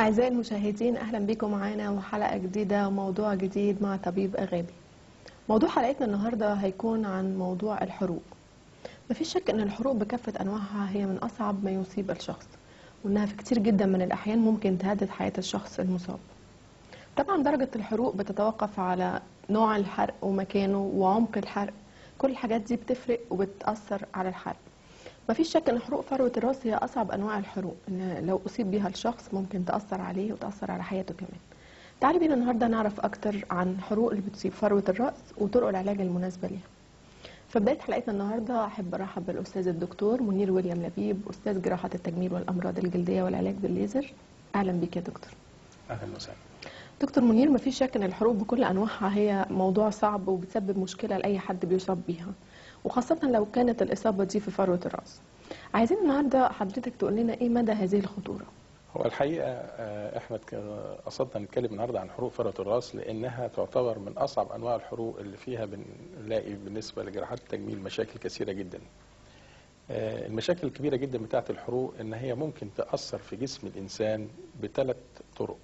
أعزائي المشاهدين أهلا بكم معانا وحلقة جديدة وموضوع جديد مع طبيب أغابي موضوع حلقتنا النهاردة هيكون عن موضوع الحروق مفيش شك أن الحروق بكافة أنواعها هي من أصعب ما يصيب الشخص وأنها في كتير جدا من الأحيان ممكن تهدد حياة الشخص المصاب طبعا درجة الحروق بتتوقف على نوع الحرق ومكانه وعمق الحرق كل الحاجات دي بتفرق وبتأثر على الحرق مفيش شك ان حروق فروة الراس هي اصعب انواع الحروق ان لو اصيب بيها الشخص ممكن تأثر عليه وتأثر على حياته كمان تعالوا بينا النهارده نعرف اكتر عن حروق اللي بتصيب فروة الراس وطرق العلاج المناسبة ليها في بداية حلقتنا النهارده احب ارحب بالاستاذ الدكتور منير ويليام لبيب استاذ جراحة التجميل والامراض الجلدية والعلاج بالليزر اهلا بيك يا دكتور اهلا وسهلا دكتور منير مفيش شك ان الحروق بكل انواعها هي موضوع صعب وبتسبب مشكلة لاي حد بيصاب بيها وخاصة لو كانت الإصابة دي في فروة الرأس عايزين النهاردة حضرتك تقول لنا إيه مدى هذه الخطورة هو الحقيقه آه، احنا ك- قصدنا نتكلم النهارده عن حروق فروه الراس لانها تعتبر من اصعب انواع الحروق اللي فيها بنلاقي بالنسبه لجراحات التجميل مشاكل كثيره جدا. آه، المشاكل الكبيره جدا بتاعه الحروق ان هي ممكن تاثر في جسم الانسان بثلاث طرق.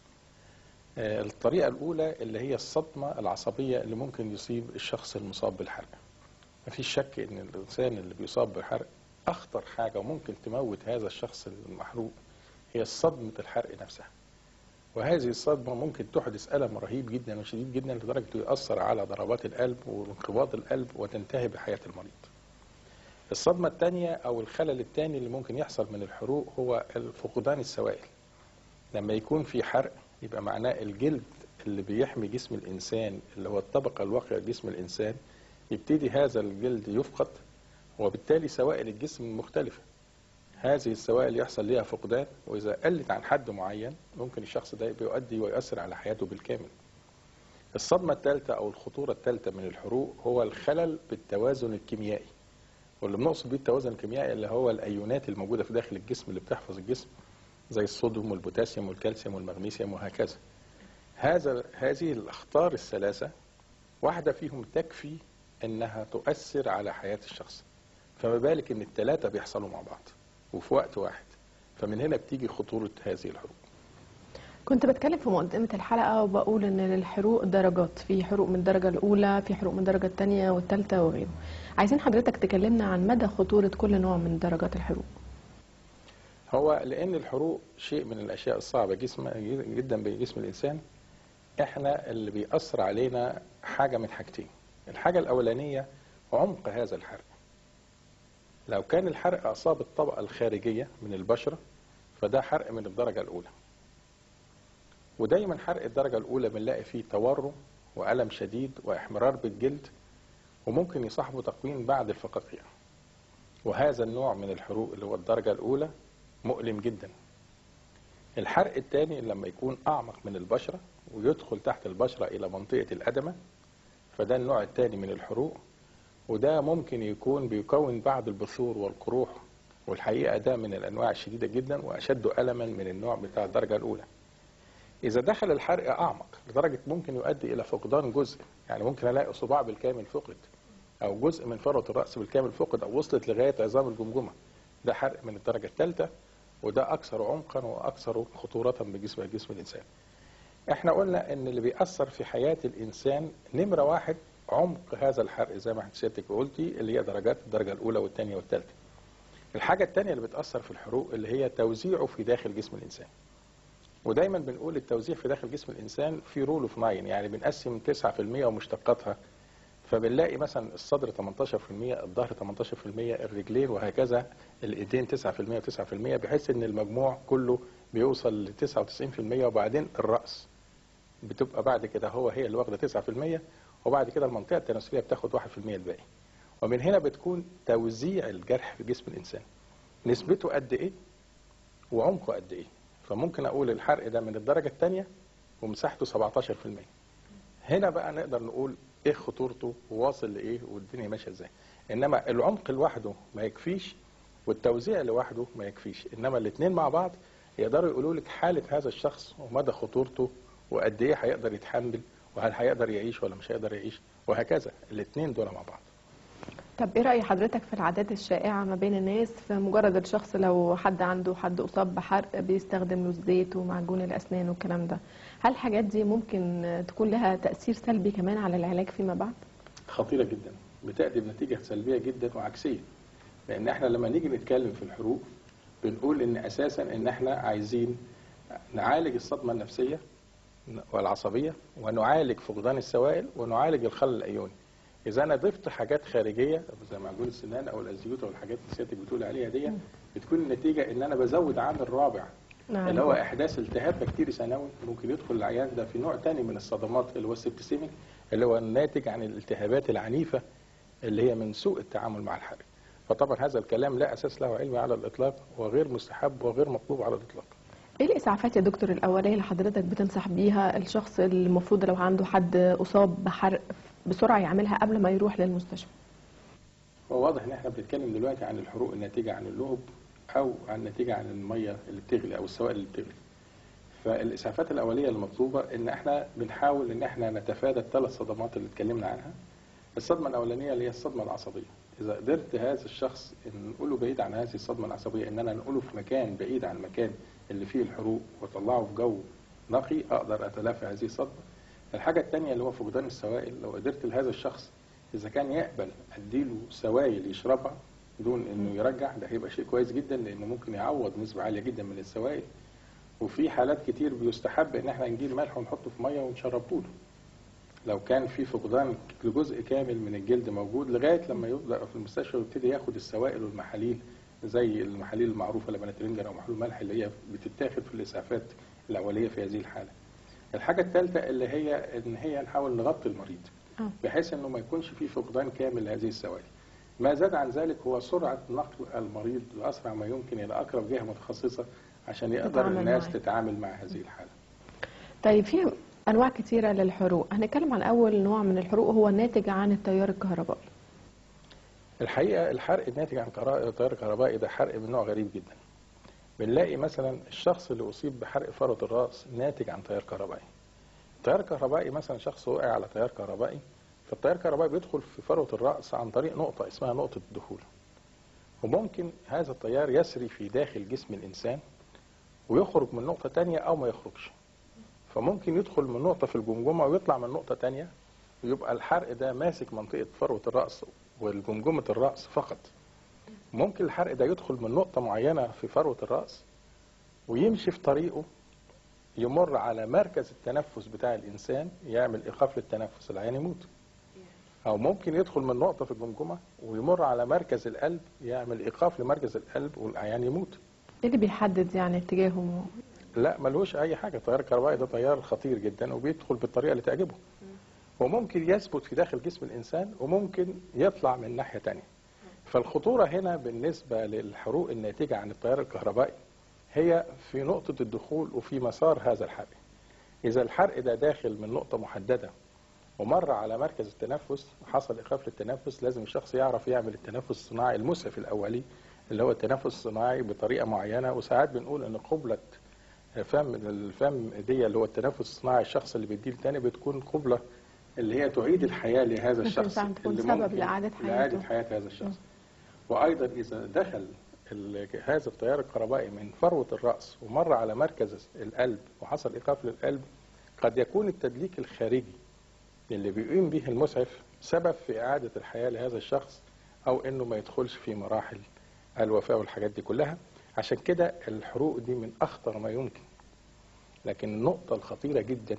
آه، الطريقه الاولى اللي هي الصدمه العصبيه اللي ممكن يصيب الشخص المصاب بالحرق. مفيش شك ان الانسان اللي بيصاب بالحرق اخطر حاجه وممكن تموت هذا الشخص المحروق هي صدمه الحرق نفسها. وهذه الصدمه ممكن تحدث الم رهيب جدا وشديد جدا لدرجه يؤثر على ضربات القلب وانقباض القلب وتنتهي بحياه المريض. الصدمه الثانيه او الخلل الثاني اللي ممكن يحصل من الحروق هو فقدان السوائل. لما يكون في حرق يبقى معناه الجلد اللي بيحمي جسم الانسان اللي هو الطبقه الواقيه لجسم الانسان يبتدي هذا الجلد يفقد وبالتالي سوائل الجسم مختلفة هذه السوائل يحصل لها فقدان وإذا قلت عن حد معين ممكن الشخص ده بيؤدي ويؤثر على حياته بالكامل الصدمة الثالثة أو الخطورة الثالثة من الحروق هو الخلل بالتوازن الكيميائي واللي بنقصد بيه التوازن الكيميائي اللي هو الأيونات الموجودة في داخل الجسم اللي بتحفظ الجسم زي الصوديوم والبوتاسيوم والكالسيوم والمغنيسيوم وهكذا هذا هذه الأخطار الثلاثة واحدة فيهم تكفي انها تؤثر على حياه الشخص فما بالك ان الثلاثه بيحصلوا مع بعض وفي وقت واحد فمن هنا بتيجي خطوره هذه الحروب كنت بتكلم في مقدمة الحلقة وبقول إن للحروق درجات في حروق من الدرجة الأولى في حروق من الدرجة الثانية والثالثة وغيره عايزين حضرتك تكلمنا عن مدى خطورة كل نوع من درجات الحروق هو لان الحروق شيء من الاشياء الصعبه جسم جدا بجسم الانسان احنا اللي بيأثر علينا حاجه من حاجتين الحاجه الاولانيه عمق هذا الحرق لو كان الحرق اصاب الطبقه الخارجيه من البشره فده حرق من الدرجه الاولى ودايما حرق الدرجه الاولى بنلاقي فيه تورم والم شديد واحمرار بالجلد وممكن يصاحبه تقويم بعد الفقاقيع وهذا النوع من الحروق اللي هو الدرجه الاولى مؤلم جدا الحرق الثاني لما يكون اعمق من البشره ويدخل تحت البشره الى منطقه الادمه فده النوع الثاني من الحروق وده ممكن يكون بيكون بعض البثور والقروح والحقيقه ده من الانواع الشديده جدا واشد الما من النوع بتاع الدرجه الاولى. اذا دخل الحرق اعمق لدرجه ممكن يؤدي الى فقدان جزء يعني ممكن الاقي صباع بالكامل فقد او جزء من فروه الراس بالكامل فقد او وصلت لغايه عظام الجمجمه. ده حرق من الدرجه الثالثه وده اكثر عمقا واكثر خطوره بجسم جسم الانسان. احنا قلنا ان اللي بيأثر في حياة الانسان نمرة واحد عمق هذا الحرق زي ما سيادتك قلتي اللي هي درجات الدرجة الاولى والثانية والثالثة الحاجة الثانية اللي بتأثر في الحروق اللي هي توزيعه في داخل جسم الانسان ودايما بنقول التوزيع في داخل جسم الانسان في رول اوف ناين يعني بنقسم 9% ومشتقاتها فبنلاقي مثلا الصدر 18% الظهر 18% الرجلين وهكذا الايدين 9% و9% بحيث ان المجموع كله بيوصل ل 99% وبعدين الراس بتبقى بعد كده هو هي اللي واخده 9% وبعد كده المنطقه التناسليه بتاخد 1% الباقي ومن هنا بتكون توزيع الجرح في جسم الانسان نسبته قد ايه وعمقه قد ايه فممكن اقول الحرق ده من الدرجه الثانيه ومساحته 17% هنا بقى نقدر نقول ايه خطورته وواصل لايه والدنيا ماشيه ازاي انما العمق لوحده ما يكفيش والتوزيع لوحده ما يكفيش انما الاثنين مع بعض يقدروا يقولوا لك حاله هذا الشخص ومدى خطورته وقد ايه هيقدر يتحمل وهل هيقدر يعيش ولا مش هيقدر يعيش وهكذا الاثنين دول مع بعض طب ايه رأي حضرتك في العادات الشائعة ما بين الناس في مجرد الشخص لو حد عنده حد أصاب بحرق بيستخدم له الزيت ومعجون الأسنان والكلام ده هل الحاجات دي ممكن تكون لها تأثير سلبي كمان على العلاج فيما بعد؟ خطيرة جدا بتأتي بنتيجة سلبية جدا وعكسية لأن احنا لما نيجي نتكلم في الحروق بنقول إن أساسا إن احنا عايزين نعالج الصدمة النفسية والعصبية ونعالج فقدان السوائل ونعالج الخلل الأيوني إذا أنا ضفت حاجات خارجية زي معجون السنان أو الأزيوت أو الحاجات اللي سيادتك بتقول عليها دي بتكون النتيجة إن أنا بزود عامل رابع نعم. اللي هو إحداث التهاب بكتيري ثانوي ممكن يدخل العيان ده في نوع تاني من الصدمات اللي هو السبتسيميك اللي هو الناتج عن الالتهابات العنيفة اللي هي من سوء التعامل مع الحرق فطبعا هذا الكلام لا أساس له علمي على الإطلاق وغير مستحب وغير مطلوب على الإطلاق ايه الإسعافات يا دكتور الأولية اللي حضرتك بتنصح بيها الشخص اللي المفروض لو عنده حد أصاب بحرق بسرعة يعملها قبل ما يروح للمستشفى؟ هو واضح ان احنا بنتكلم دلوقتي عن الحروق الناتجه عن اللهب او عن الناتجه عن الميه اللي بتغلي او السوائل اللي بتغلي. فالاسعافات الاوليه المطلوبه ان احنا بنحاول ان احنا نتفادى الثلاث صدمات اللي اتكلمنا عنها. الصدمه الاولانيه اللي هي الصدمه العصبيه. اذا قدرت هذا الشخص ان نقوله بعيد عن هذه الصدمه العصبيه ان انا نقوله في مكان بعيد عن المكان اللي فيه الحروق واطلعه في جو نقي اقدر اتلافى هذه الصدمه. الحاجه الثانيه اللي هو فقدان السوائل لو قدرت لهذا الشخص اذا كان يقبل اديله سوائل يشربها بدون انه يرجع ده هيبقى شيء كويس جدا لانه ممكن يعوض نسبه عاليه جدا من السوائل وفي حالات كتير بيستحب ان احنا نجيب ملح ونحطه في ميه ونشربه له لو كان في فقدان لجزء كامل من الجلد موجود لغايه لما يبدا في المستشفى ويبتدي ياخد السوائل والمحاليل زي المحاليل المعروفه لبنترينجر او محلول ملح اللي هي بتتاخد في الاسعافات الاوليه في هذه الحاله. الحاجه الثالثه اللي هي ان هي نحاول نغطي المريض. آه. بحيث انه ما يكونش فيه فقدان كامل لهذه السوائل. ما زاد عن ذلك هو سرعه نقل المريض باسرع ما يمكن الى اقرب جهه متخصصه عشان يقدر تتعامل الناس معاه. تتعامل مع هذه الحاله. طيب في أنواع كتيرة للحروق هنتكلم عن أول نوع من الحروق هو الناتج عن التيار الكهربائي الحقيقه الحرق الناتج عن كرا- تيار الكهربائي ده حرق من نوع غريب جدا. بنلاقي مثلا الشخص اللي اصيب بحرق فروه الراس ناتج عن تيار كهربائي. تيار كهربائي مثلا شخص وقع على تيار كهربائي فالتيار الكهربائي بيدخل في فروه الراس عن طريق نقطه اسمها نقطه الدخول. وممكن هذا التيار يسري في داخل جسم الانسان ويخرج من نقطه تانية او ما يخرجش. فممكن يدخل من نقطه في الجمجمه ويطلع من نقطه تانية ويبقى الحرق ده ماسك منطقه فروه الراس والجمجمه الراس فقط. ممكن الحرق ده يدخل من نقطه معينه في فروه الراس ويمشي في طريقه يمر على مركز التنفس بتاع الانسان يعمل ايقاف للتنفس العيان يموت او ممكن يدخل من نقطه في الجمجمه ويمر على مركز القلب يعمل ايقاف لمركز القلب والعيان يموت ايه اللي بيحدد يعني اتجاهه لا ملوش اي حاجه التيار الكهربائي ده تيار خطير جدا وبيدخل بالطريقه اللي تعجبه وممكن يثبت في داخل جسم الانسان وممكن يطلع من ناحيه تانية فالخطوره هنا بالنسبه للحروق الناتجه عن التيار الكهربائي هي في نقطه الدخول وفي مسار هذا الحرق اذا الحرق ده داخل من نقطه محدده ومر على مركز التنفس وحصل ايقاف للتنفس لازم الشخص يعرف يعمل التنفس الصناعي المسعف الاولي اللي هو التنفس الصناعي بطريقه معينه وساعات بنقول ان قبله فم الفم دي اللي هو التنفس الصناعي الشخص اللي بيديه التاني بتكون قبله اللي هي تعيد الحياه لهذا ممكن الشخص فعلا تكون اللي سبب ممكن لإعادة لإعادة حياته. حياه هذا الشخص وايضا اذا دخل ال- هذا التيار الكهربائي من فروه الراس ومر على مركز القلب وحصل ايقاف للقلب قد يكون التدليك الخارجي اللي بيقوم به المسعف سبب في اعاده الحياه لهذا الشخص او انه ما يدخلش في مراحل الوفاه والحاجات دي كلها عشان كده الحروق دي من اخطر ما يمكن لكن النقطه الخطيره جدا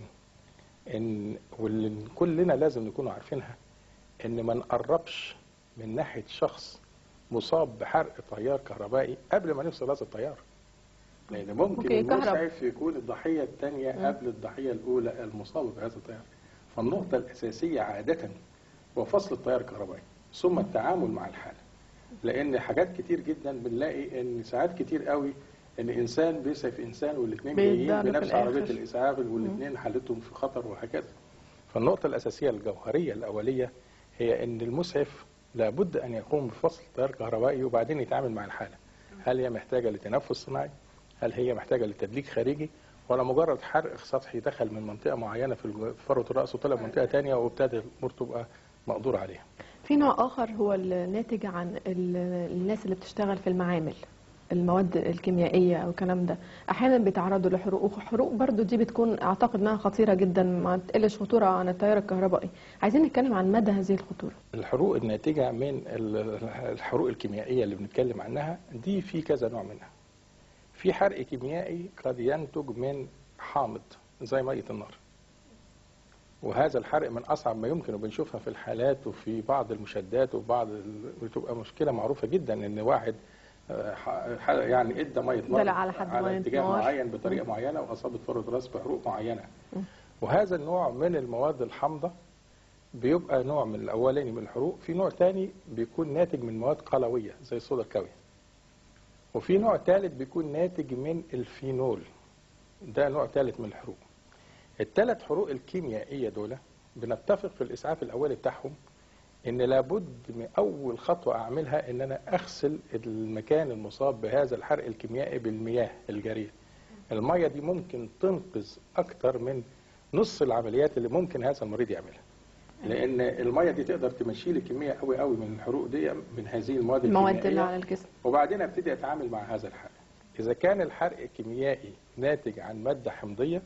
ان واللي كلنا لازم نكونوا عارفينها ان ما نقربش من ناحيه شخص مصاب بحرق تيار كهربائي قبل ما نفصل هذا التيار لان ممكن ممكن يكهرب. المسعف يكون الضحيه الثانيه قبل الضحيه الاولى المصابه بهذا التيار فالنقطه الاساسيه عاده هو فصل التيار الكهربائي ثم التعامل مع الحاله لان حاجات كتير جدا بنلاقي ان ساعات كتير قوي ان انسان بيسعف انسان والاثنين جايين بيتضرب في بنفس عربيه الآخر. الاسعاف والاثنين حالتهم في خطر وهكذا فالنقطه الاساسيه الجوهريه الاوليه هي ان المسعف لابد ان يقوم بفصل تيار كهربائي وبعدين يتعامل مع الحاله هل هي محتاجه لتنفس صناعي هل هي محتاجه لتدليك خارجي ولا مجرد حرق سطحي دخل من منطقه معينه في الج- في فروه الراس وطلع منطقه ثانيه وابتدى الامور تبقى مقدور عليها في نوع آخر هو الناتج عن ال- الناس اللي بتشتغل في المعامل المواد الكيميائية أو الكلام ده أحيانا بيتعرضوا لحروق وحروق برضو دي بتكون أعتقد إنها خطيرة جدا ما تقلش خطورة عن التيار الكهربائي عايزين نتكلم عن مدى هذه الخطورة الحروق الناتجة من ال- الحروق الكيميائية اللي بنتكلم عنها دي في كذا نوع منها في حرق كيميائي قد ينتج من حامض زي مية النار وهذا الحرق من أصعب ما يمكن وبنشوفها في الحالات وفي بعض المشدات وبعض ال... بتبقى مشكلة معروفة جدا إن واحد آه، ح- ح- يعني ادى ميه نار دلع على حد على مية اتجاه نار. معين بطريقه معينه واصابت فرد راس بحروق معينه وهذا النوع من المواد الحامضه بيبقى نوع من الاولاني من الحروق في نوع تاني بيكون ناتج من مواد قلويه زي الصودا الكاويه وفي نوع ثالث بيكون ناتج من الفينول ده نوع ثالث من الحروق الثلاث حروق الكيميائيه دول بنتفق في الاسعاف الاولي بتاعهم ان لابد من اول خطوه اعملها ان انا اغسل المكان المصاب بهذا الحرق الكيميائي بالمياه الجاريه الميه دي ممكن تنقذ اكتر من نص العمليات اللي ممكن هذا المريض يعملها لان الميه دي تقدر تمشي لي كميه قوي قوي من الحروق دي من هذه المواد المواد اللي الكيميائيه على الجسم وبعدين ابتدي اتعامل مع هذا الحرق اذا كان الحرق كيميائي ناتج عن ماده حمضيه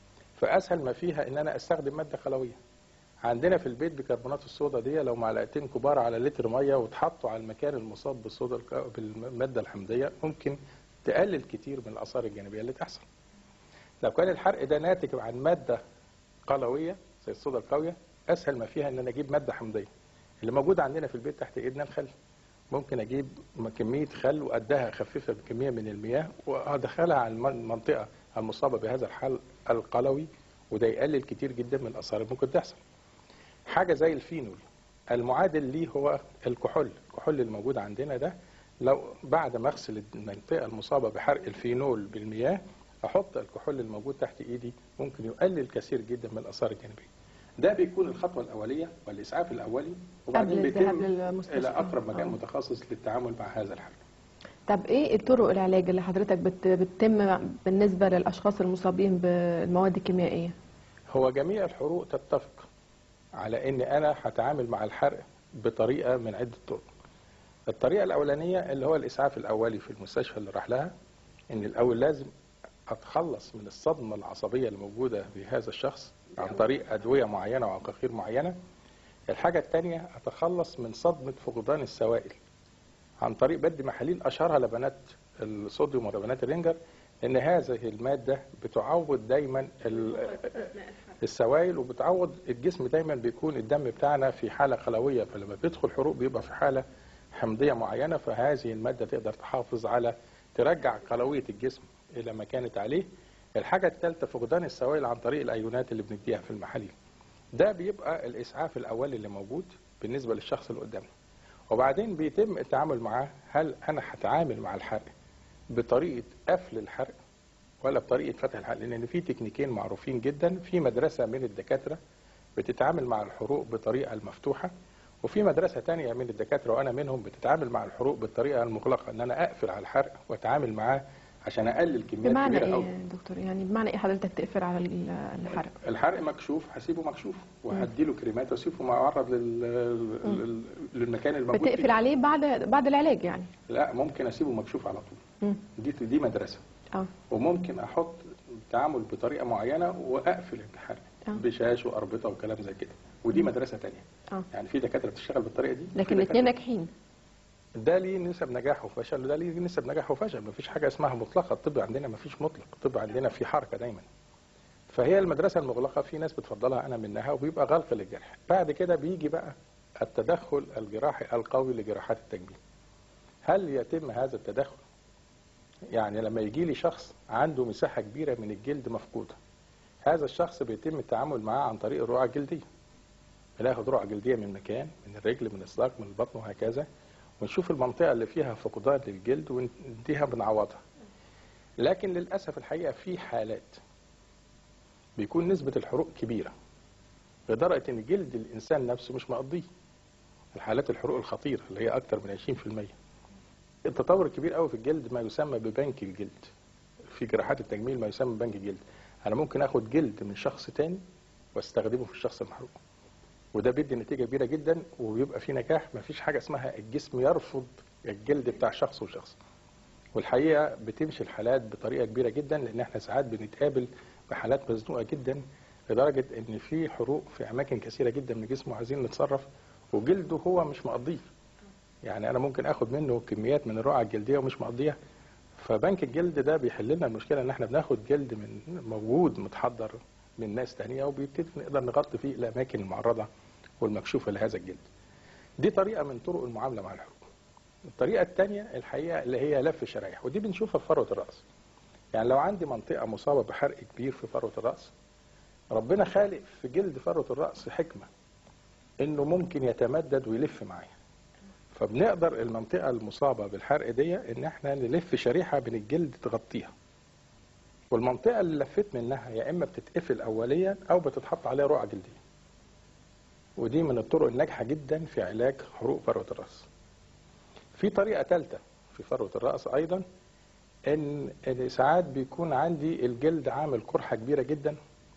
فاسهل ما فيها ان انا استخدم ماده قلويه عندنا في البيت بيكربونات الصودا دي لو معلقتين كبار على لتر ميه واتحطوا على المكان المصاب بالصودا الك- بالماده الحمضيه ممكن تقلل كتير من الاثار الجانبيه اللي تحصل لو كان الحرق ده ناتج عن ماده قلويه زي الصودا القويه اسهل ما فيها ان انا اجيب ماده حمضيه اللي موجود عندنا في البيت تحت ايدنا الخل ممكن اجيب م- كميه خل وقدها اخففها بكميه من المياه وادخلها على الم- المنطقه المصابه بهذا الحل القلوي وده يقلل كتير جدا من الاثار اللي ممكن تحصل حاجه زي الفينول المعادل ليه هو الكحول الكحول اللي موجود عندنا ده لو بعد ما اغسل المنطقه المصابه بحرق الفينول بالمياه احط الكحول الموجود تحت ايدي ممكن يقلل كثير جدا من الاثار الجانبيه ده بيكون الخطوه الاوليه والاسعاف الاولي وبعدين قبل الذهاب بيتم للمستشفى. الى اقرب مكان آه. متخصص للتعامل مع هذا الحرق طب ايه الطرق العلاج اللي حضرتك بت... بتتم بالنسبة للأشخاص المصابين بالمواد الكيميائية هو جميع الحروق تتفق على ان انا هتعامل مع الحرق بطريقه من عده طرق. الطريقه الاولانيه اللي هو الاسعاف الاولي في المستشفى اللي راح لها ان الاول لازم اتخلص من الصدمه العصبيه اللي موجوده في هذا الشخص عن طريق ادويه معينه وعقاقير معينه. الحاجه الثانيه اتخلص من صدمه فقدان السوائل عن طريق بدي محاليل اشهرها لبنات الصوديوم ولبنات الرينجر ان هذه الماده بتعوض دايما ال- السوائل وبتعوض الجسم دايما بيكون الدم بتاعنا في حاله خلويه فلما بيدخل حروق بيبقى في حاله حمضيه معينه فهذه الماده تقدر تحافظ على ترجع قلويه الجسم الى ما كانت عليه الحاجه الثالثه فقدان السوائل عن طريق الايونات اللي بنديها في المحاليل ده بيبقى الاسعاف الاولي اللي موجود بالنسبه للشخص اللي قدامنا وبعدين بيتم التعامل معاه هل انا هتعامل مع الحرق بطريقه قفل الحرق ولا بطريقه فتح الحرق لان في تكنيكين معروفين جدا في مدرسه من الدكاتره بتتعامل مع الحروق بطريقه المفتوحه وفي مدرسه تانية من الدكاتره وانا منهم بتتعامل مع الحروق بالطريقه المغلقه ان انا اقفل على الحرق واتعامل معاه عشان اقلل كميات بمعنى كبيره ايه قوي يا دكتور يعني بمعنى ايه حضرتك تقفل على ال- الحرق الحرق مكشوف هسيبه مكشوف وهديله كريمات واسيبه معرض لل... لل... للمكان الموجود بتقفل فيه. عليه بعد بعد العلاج يعني لا ممكن اسيبه مكشوف على طول مم. دي دي مدرسه اه وممكن احط تعامل بطريقه معينه واقفل الحرق آه. بشاش واربطه وكلام زي كده ودي مدرسه تانية اه يعني في دكاتره بتشتغل بالطريقه دي لكن في الاثنين دكاترة- ناجحين ده ليه نسب نجاح وفشل وده ليه نسب نجاح وفشل مفيش حاجه اسمها مطلقه الطب عندنا مفيش مطلق الطب عندنا في حركه دايما فهي المدرسه المغلقه في ناس بتفضلها انا منها وبيبقى غلق للجرح بعد كده بيجي بقى التدخل الجراحي القوي لجراحات التجميل هل يتم هذا التدخل يعني لما يجي لي شخص عنده مساحه كبيره من الجلد مفقوده هذا الشخص بيتم التعامل معاه عن طريق الرقعه الجلديه بناخد رقعه جلديه من مكان من الرجل من الساق من البطن وهكذا ونشوف المنطقه اللي فيها فقدان للجلد ونديها بنعوضها لكن للاسف الحقيقه في حالات بيكون نسبه الحروق كبيره لدرجه ان جلد الانسان نفسه مش مقضيه الحالات الحروق الخطيره اللي هي اكثر من 20% التطور الكبير قوي في الجلد ما يسمى ببنك الجلد في جراحات التجميل ما يسمى بنك الجلد انا ممكن اخد جلد من شخص تاني واستخدمه في الشخص المحروق وده بيدي نتيجه كبيره جدا وبيبقى في نجاح مفيش حاجه اسمها الجسم يرفض الجلد بتاع شخص وشخص والحقيقه بتمشي الحالات بطريقه كبيره جدا لان احنا ساعات بنتقابل بحالات مزنوقه جدا لدرجه ان في حروق في اماكن كثيره جدا من جسمه عايزين نتصرف وجلده هو مش مقضيه يعني انا ممكن اخد منه كميات من الرقعه الجلديه ومش مقضيها فبنك الجلد ده بيحل لنا المشكله ان احنا بناخد جلد من موجود متحضر من ناس تانية وبيبتدي نقدر نغطي فيه الاماكن المعرضه والمكشوفه لهذا الجلد. دي طريقه من طرق المعامله مع الحروق. الطريقه الثانيه الحقيقه اللي هي لف الشرايح ودي بنشوفها في فروه الراس. يعني لو عندي منطقه مصابه بحرق كبير في فروه الراس ربنا خالق في جلد فروه الراس حكمه انه ممكن يتمدد ويلف معايا. فبنقدر المنطقة المصابة بالحرق دي إن إحنا نلف شريحة من الجلد تغطيها. والمنطقة اللي لفيت منها يا إما بتتقفل أوليا أو بتتحط عليها رقعة جلدية. ودي من الطرق الناجحة جدا في علاج حروق فروة الرأس. في طريقة ثالثة في فروة الرأس أيضا إن إن ساعات بيكون عندي الجلد عامل قرحة كبيرة جدا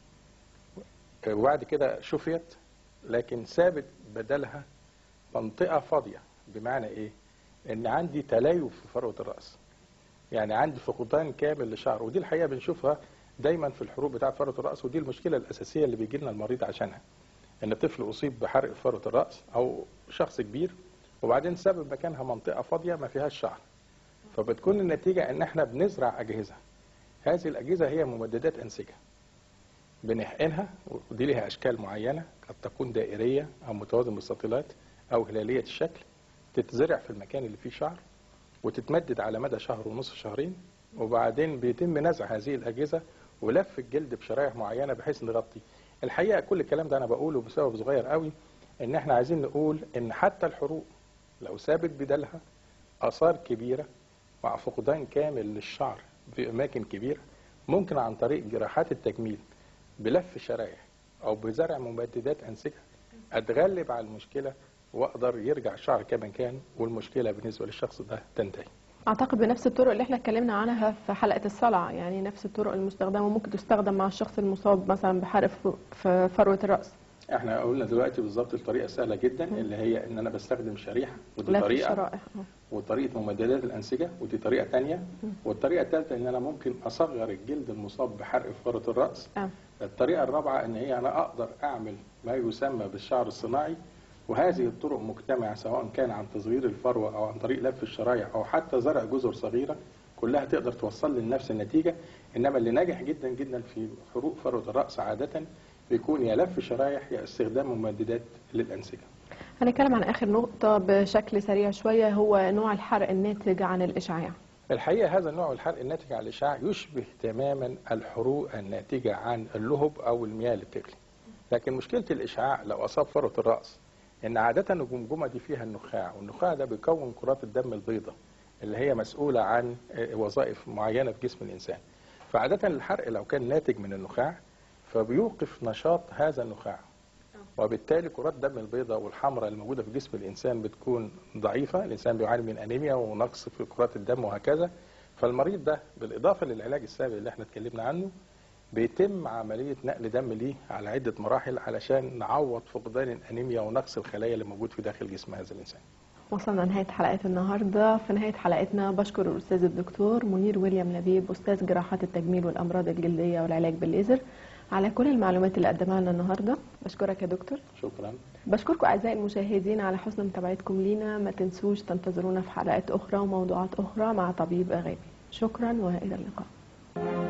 وبعد كده شفيت لكن ثابت بدلها منطقة فاضية بمعنى ايه؟ ان عندي تليف في فروة الرأس. يعني عندي فقدان كامل لشعر ودي الحقيقة بنشوفها دايما في الحروق بتاعة فروة الرأس ودي المشكلة الأساسية اللي بيجي لنا المريض عشانها. ان طفل أصيب بحرق في فروة الرأس أو شخص كبير وبعدين سبب مكانها منطقة فاضية ما فيهاش شعر. فبتكون النتيجة ان احنا بنزرع أجهزة. هذه الأجهزة هي ممددات أنسجة. بنحقنها ودي لها أشكال معينة قد تكون دائرية أو متوازن مستطيلات أو هلالية الشكل تتزرع في المكان اللي فيه شعر وتتمدد على مدى شهر ونصف شهرين وبعدين بيتم نزع هذه الأجهزة ولف الجلد بشرايح معينة بحيث نغطي الحقيقة كل الكلام ده أنا بقوله بسبب صغير قوي إن إحنا عايزين نقول إن حتى الحروق لو ثابت بدلها آثار كبيرة مع فقدان كامل للشعر في أماكن كبيرة ممكن عن طريق جراحات التجميل بلف شرايح أو بزرع ممددات أنسجة أتغلب على المشكلة واقدر يرجع الشعر كما كان والمشكله بالنسبه للشخص ده تنتهي. اعتقد بنفس الطرق اللي احنا اتكلمنا عنها في حلقه الصلع يعني نفس الطرق المستخدمه ممكن تستخدم مع الشخص المصاب مثلا بحرق في- في فروه الراس احنا قلنا دلوقتي بالظبط الطريقه سهله جدا اللي هي ان انا بستخدم شريحه ودي لف طريقه الشرائح آه. وطريقه ممددات الانسجه ودي طريقه ثانيه والطريقه الثالثه ان انا ممكن اصغر الجلد المصاب بحرق في فروه الراس آه. الطريقه الرابعه ان هي انا اقدر اعمل ما يسمى بالشعر الصناعي وهذه الطرق مجتمعه سواء كان عن تصغير الفروه او عن طريق لف الشرايح او حتى زرع جزر صغيره كلها تقدر توصل لي لنفس النتيجه انما اللي ناجح جدا جدا في حروق فروه الراس عاده بيكون يا لف شرايح يا استخدام ممددات للانسجه. هنتكلم عن اخر نقطه بشكل سريع شويه هو نوع الحرق الناتج عن الاشعاع الحقيقه هذا النوع من الحرق الناتج عن الاشعاع يشبه تماما الحروق الناتجه عن اللهب او المياه اللي بتغلي. لكن مشكله الاشعاع لو اصاب فروه الراس ان عاده الجمجمه دي فيها النخاع والنخاع ده بيكون كرات الدم البيضاء اللي هي مسؤوله عن آه، وظائف معينه في جسم الانسان. فعاده الحرق لو كان ناتج من النخاع فبيوقف نشاط هذا النخاع وبالتالي كرات الدم البيضاء والحمراء الموجوده في جسم الانسان بتكون ضعيفه، الانسان بيعاني من انيميا ونقص في كرات الدم وهكذا. فالمريض ده بالاضافه للعلاج السابق اللي احنا اتكلمنا عنه بيتم عمليه نقل دم ليه على عده مراحل علشان نعوض فقدان الانيميا ونقص الخلايا اللي موجود في داخل جسم هذا الانسان. وصلنا لنهايه حلقه النهارده في نهايه حلقتنا بشكر الاستاذ الدكتور منير ويليام لبيب استاذ جراحات التجميل والامراض الجلديه والعلاج بالليزر على كل المعلومات اللي قدمها لنا النهارده بشكرك يا دكتور شكرا. بشكركم اعزائي المشاهدين على حسن متابعتكم لينا ما تنسوش تنتظرونا في حلقات اخرى وموضوعات اخرى مع طبيب اغاني شكرا والى اللقاء